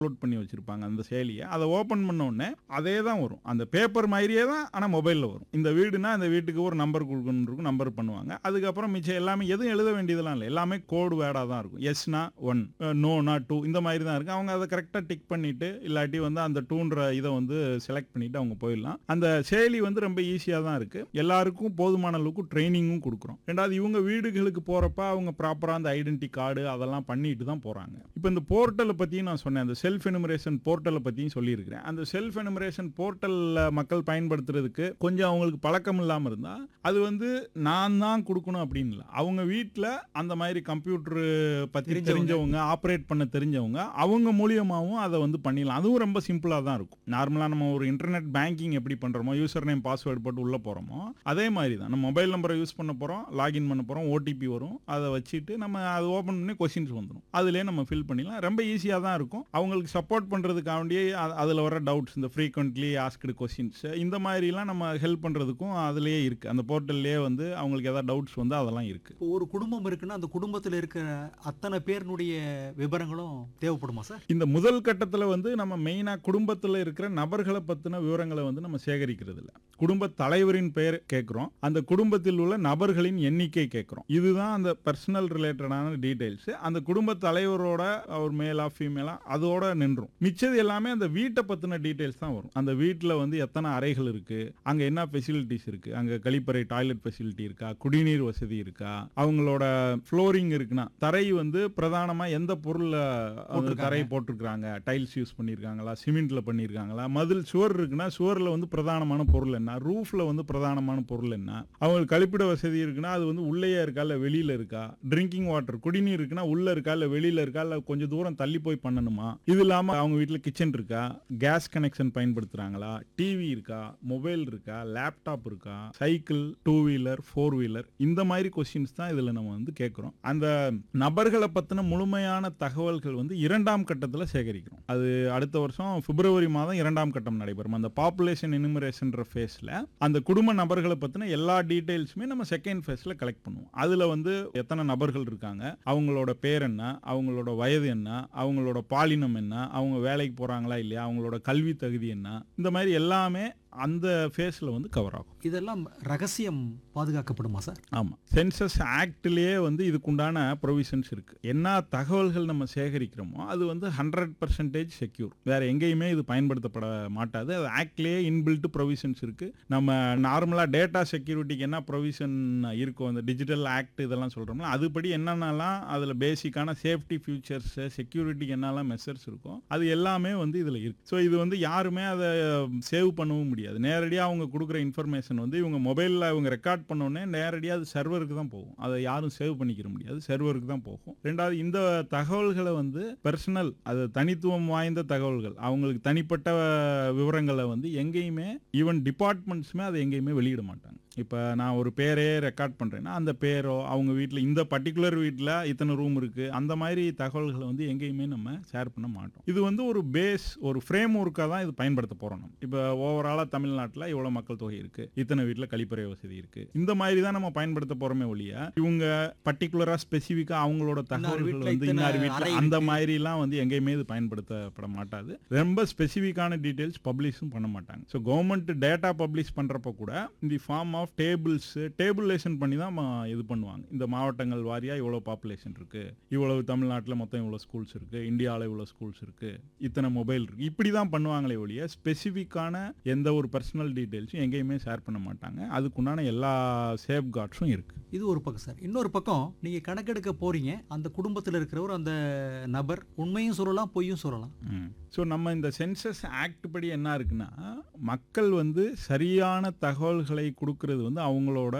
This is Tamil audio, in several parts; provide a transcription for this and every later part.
அப்லோட் பண்ணி வச்சிருப்பாங்க அந்த செயலியை அதை ஓப்பன் பண்ண உடனே அதே தான் வரும் அந்த பேப்பர் மாதிரியே தான் ஆனால் மொபைலில் வரும் இந்த வீடுனா இந்த வீட்டுக்கு ஒரு நம்பர் கொடுக்கணும் இருக்கும் நம்பர் பண்ணுவாங்க அதுக்கப்புறம் மிச்சம் எல்லாமே எதுவும் எழுத வேண்டியதெல்லாம் இல்லை எல்லாமே கோடு வேர்டாக தான் இருக்கும் எஸ்னா ஒன் நோனா டூ இந்த மாதிரி தான் இருக்கு அவங்க அதை கரெக்டாக டிக் பண்ணிட்டு இல்லாட்டி வந்து அந்த டூன்ற இதை வந்து செலக்ட் பண்ணிட்டு அவங்க போயிடலாம் அந்த செயலி வந்து ரொம்ப ஈஸியாக தான் இருக்கு எல்லாருக்கும் போதுமான அளவுக்கு ட்ரைனிங்கும் கொடுக்குறோம் ரெண்டாவது இவங்க வீடுகளுக்கு போறப்ப அவங்க ப்ராப்பராக அந்த ஐடென்டி கார்டு அதெல்லாம் பண்ணிட்டு தான் போறாங்க இப்போ இந்த போர்ட்டலை பற்றியும் நான் சொன்னேன் அந்த செல்ஃப் எனுமரேஷன் போர்ட்டலை பற்றியும் சொல்லியிருக்கிறேன் அந்த செல்ஃப் எனுமரேஷன் போர்ட்டலில் மக்கள் பயன்படுத்துறதுக்கு கொஞ்சம் அவங்களுக்கு பழக்கம் இல்லாமல் இருந்தால் அது வந்து நான் தான் கொடுக்கணும் அப்படின்னு இல்லை அவங்க வீட்டில் அந்த மாதிரி கம்ப்யூட்டர் பற்றி தெரிஞ்சவங்க. தெரிஞ்சவங்க ஆப்ரேட் பண்ண தெரிஞ்சவங்க அவங்க மூலியமாகவும் அதை வந்து பண்ணிடலாம் அதுவும் ரொம்ப சிம்பிளாக தான் இருக்கும் நார்மலாக நம்ம ஒரு இன்டர்நெட் பேங்கிங் எப்படி பண்ணுறோமோ யூசர் நேம் பாஸ்வேர்டு போட்டு உள்ளே போகிறோமோ அதே மாதிரி தான் நம்ம மொபைல் நம்பரை யூஸ் பண்ண போகிறோம் லாகின் பண்ண போகிறோம் ஓடிபி வரும் அதை வச்சுட்டு நம்ம அதை ஓப்பன் பண்ணி கொஸ்டின்ஸ் வந்துடும் அதிலே நம்ம ஃபில் பண்ணிடலாம் ரொம்ப ஈஸியாக தான் இருக்கும் அவங்களுக்கு சப்போர்ட் பண்ணுறதுக்காண்டியே அதில் வர டவுட்ஸ் இந்த ஃப்ரீக்வெண்ட்லி ஆஸ்க்டு கொஸ்டின்ஸ் இந்த மாதிரிலாம் நம்ம ஹெல்ப் பண்ணுறதுக்கும் அதுலேயே இருக்குது அந்த போர்ட்டல்லே வந்து அவங்களுக்கு ஏதாவது டவுட்ஸ் வந்து அதெல்லாம் இருக்குது இப்போ ஒரு குடும்பம் இருக்குன்னா அந்த குடும்பத்தில் இருக்கிற அத்தனை பேருனுடைய விவரங்களும் தேவைப்படுமா சார் இந்த முதல் கட்டத்தில் வந்து நம்ம மெயினாக குடும்பத்தில் இருக்கிற நபர்களை பற்றின விவரங்களை வந்து நம்ம சேகரிக்கிறது இல்ல குடும்ப தலைவரின் பெயர் கேட்குறோம் அந்த குடும்பத்தில் உள்ள நபர்களின் எண்ணிக்கை கேட்குறோம் இதுதான் அந்த பர்சனல் ரிலேட்டடான டீடைல்ஸ் அந்த குடும்ப தலைவரோட அவர் மேலா ஃபீமேலா அதோட நின்றும் மிச்சது எல்லாமே அந்த வீட்டை பற்றின டீடைல்ஸ் தான் வரும் அந்த வீட்டில் வந்து எத்தனை அறைகள் இருக்கு அங்கே என்ன ஃபெசிலிட்டிஸ் இருக்கு அங்கே கழிப்பறை டாய்லெட் ஃபெசிலிட்டி இருக்கா குடிநீர் வசதி இருக்கா அவங்களோட ஃப்ளோரிங் இருக்குன்னா தரை வந்து பிரதானமா எந்த பொருள்ல அந்த போட்டிருக்காங்க. தரை போட்டிருக்காங்க டைல்ஸ் யூஸ் பண்ணியிருக்காங்களா சிமெண்ட்ல பண்ணியிருக்காங்களா மதில் சுவர் இருக்குன்னா சுவர்ல வந்து பிரதானமான பொருள் என்ன ரூஃப்ல வந்து பிரதானமான பொருள் என்ன அவங்களுக்கு கழிப்பிட வசதி இருக்குன்னா அது வந்து உள்ளேயே இருக்கா இல்ல வெளியில இருக்கா ட்ரிங்கிங் வாட்டர் குடிநீர் இருக்குன்னா உள்ள இருக்கா இல்ல வெளியில இருக்கா இல்ல கொஞ்சம் தூரம் தள்ளி போய் பண்ணணுமா இது இல்லாம அவங்க வீட்ல கிச்சன் இருக்கா கேஸ் கனெக்ஷன் பயன்படுத்துறாங்களா டிவி இருக்கா மொபைல் இருக்கா லேப்டாப் இருக்கா cycle two wheeler four wheeler இந்த மாதிரி கொஸ்டின்ஸ் தான் இதுல நம்ம வந்து கேட்குறோம் அந்த நபர்களை பத்தின முழுமையான தகவல்கள் வந்து இரண்டாம் கட்டத்துல சேகரிக்கிறோம் அது அடுத்த வருஷம் பிப்ரவரி மாதம் இரண்டாம் கட்டம் நடைபெறும் அந்த பாப்புலேஷன் எனுமரேஷன்ற ஃபேஸ்ல அந்த குடும்ப நபர்களை பத்தின எல்லா டீடைல்ஸுமே நம்ம செகண்ட் ஃபேஸ்ல கலெக்ட் பண்ணுவோம் அதுல வந்து எத்தனை நபர்கள் இருக்காங்க அவங்களோட பேர் என்ன அவங்களோட வயது என்ன அவங்களோட பாலினம் என்ன அவங்க வேலைக்கு போறாங்களா இல்லையா அவங்களோட கல்வி தகுதி என்ன இந்த மாதிரி எல்லாமே அந்த ஃபேஸ்ல வந்து கவர் ஆகும் இதெல்லாம் ரகசியம் பாதுகாக்கப்படுமா சார் ஆமா சென்சஸ் ஆக்ட்லயே வந்து இதுக்குண்டான ப்ரொவிஷன்ஸ் இருக்கு என்ன தகவல்கள் நம்ம சேகரிக்கிறோமோ அது வந்து ஹண்ட்ரட் பர்சன்டேஜ் செக்யூர் வேற எங்கேயுமே இது பயன்படுத்தப்பட மாட்டாது அது ஆக்ட்லயே இன்பில்ட் ப்ரொவிஷன்ஸ் இருக்கு நம்ம நார்மலா டேட்டா செக்யூரிட்டிக்கு என்ன ப்ரொவிஷன் இருக்கும் அந்த டிஜிட்டல் ஆக்ட் இதெல்லாம் சொல்றோம்ல அதுபடி என்னென்னலாம் அதுல பேசிக்கான சேஃப்டி ஃபியூச்சர்ஸ் செக்யூரிட்டிக்கு என்னெல்லாம் மெஷர்ஸ் இருக்கும் அது எல்லாமே வந்து இதுல இருக்கு ஸோ இது வந்து யாருமே அதை சேவ் பண்ணவும் முடியாது நேரடியாக அவங்க கொடுக்குற இன்ஃபர்மேஷன் வந்து இவங்க மொபைலில் இவங்க ரெக்கார்ட் பண்ணோடனே நேரடியாக அது சர்வருக்கு தான் போகும் அதை யாரும் சேவ் பண்ணிக்கிற முடியாது சர்வருக்கு தான் போகும் ரெண்டாவது இந்த தகவல்களை வந்து பர்சனல் அது தனித்துவம் வாய்ந்த தகவல்கள் அவங்களுக்கு தனிப்பட்ட விவரங்களை வந்து எங்கேயுமே ஈவன் டிபார்ட்மெண்ட்ஸுமே அதை எங்கேயுமே வெளியிட மாட்டாங்க இப்போ நான் ஒரு பேரே ரெக்கார்ட் பண்ணுறேன்னா அந்த பேரோ அவங்க வீட்டில் இந்த பர்டிகுலர் வீட்டில் இத்தனை ரூம் இருக்குது அந்த மாதிரி தகவல்களை வந்து எங்கேயுமே நம்ம ஷேர் பண்ண மாட்டோம் இது வந்து ஒரு பேஸ் ஒரு ஃப்ரேம் ஒர்க்காக தான் இது பயன்படுத்த போகிறோம் நம்ம இப்போ ஓவராலாக தமிழ்நாட்டில் இவ்வளோ மக்கள் தொகை இருக்குது இத்தனை வீட்டில் கழிப்பறை வசதி இருக்குது இந்த மாதிரி தான் நம்ம பயன்படுத்த போகிறோமே ஒழிய இவங்க பர்டிகுலராக ஸ்பெசிஃபிக்காக அவங்களோட தகவல்கள் வீட்ல வந்து இத்தனை இன்னார் அறை வீட்டில் அந்த இருக்கு. மாதிரிலாம் வந்து எங்கேயுமே இது பயன்படுத்தப்பட மாட்டாது ரொம்ப ஸ்பெசிஃபிக்கான டீடைல்ஸ் பப்ளிஷும் பண்ண மாட்டாங்க ஸோ கவர்மெண்ட் டேட்டா பப்ளிஷ் பண்ணுறப்ப கூட இந்த ஃபார்ம் ஆஃப் டேபிள்ஸ் டேபிளேஷன் பண்ணி தான் ம- இது பண்ணுவாங்க இந்த மாவட்டங்கள் வாரியா இவ்வளோ பாப்புலேஷன் இருக்கு இவ்வளவு தமிழ்நாட்டில் மொத்தம் இவ்வளோ ஸ்கூல்ஸ் இருக்கு இந்தியாவில் இவ்வளோ ஸ்கூல்ஸ் இருக்கு இத்தனை மொபைல் இருக்கு இப்படி தான் பண்ணுவாங்களே ஒழிய ஸ்பெசிஃபிக்கான எந்த ஒரு பர்சனல் டீடைல்ஸும் எங்கேயுமே ஷேர் பண்ண மாட்டாங்க அதுக்குண்டான எல்லா சேஃப் கார்ட்ஸும் இருக்கு இது ஒரு பக்கம் சார் இன்னொரு பக்கம் நீங்க கணக்கெடுக்க போறீங்க அந்த குடும்பத்தில் இருக்கிறவர் அந்த நபர் உண்மையும் சொல்லலாம் பொய்யும் சொல்லலாம் ஸோ நம்ம இந்த சென்சஸ் ஆக்ட் படி என்ன இருக்குன்னா மக்கள் வந்து சரியான தகவல்களை கொடுக்கறது வந்து அவங்களோட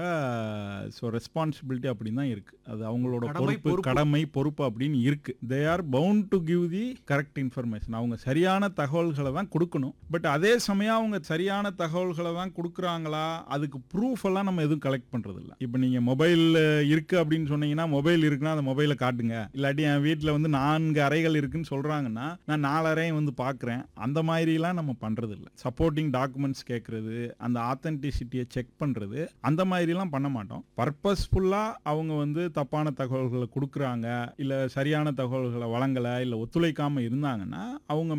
ஸோ ரெஸ்பான்சிபிலிட்டி அப்படின்னு தான் இருக்கு அது அவங்களோட கடமை, பொறுப்பு பொறுப்பு. கடமை பொறுப்பு அப்படின்னு இருக்கு they are bound to give the correct information அவங்க சரியான தகவல்களை தான் கொடுக்கணும் பட் அதே சமயம் அவங்க சரியான தகவல்களை தான் கொடுக்குறாங்களா அதுக்கு ப்ரூஃப் எல்லாம் நம்ம எதுவும் கலெக்ட் பண்றது இல்ல இப்போ நீங்க மொபைல் இருக்கு அப்படின்னு சொன்னீங்கன்னா மொபைல் இருக்குன்னா அந்த மொபைலை காட்டுங்க இல்லாட்டி என் வீட்டில் வந்து நான்கு அறைகள் இருக்குன்னு சொல்றாங்கன்னா நான் நாலு அறையும் வந்து வந்து பார்க்குறேன் அந்த மாதிரிலாம் நம்ம பண்ணுறது இல்லை சப்போர்ட்டிங் டாக்குமெண்ட்ஸ் கேட்குறது அந்த ஆத்தென்டிசிட்டியை செக் பண்ணுறது அந்த மாதிரிலாம் பண்ண மாட்டோம் பர்பஸ்ஃபுல்லாக அவங்க வந்து தப்பான தகவல்களை கொடுக்குறாங்க இல்லை சரியான தகவல்களை வழங்கலை இல்லை ஒத்துழைக்காமல் இருந்தாங்கன்னா அவங்க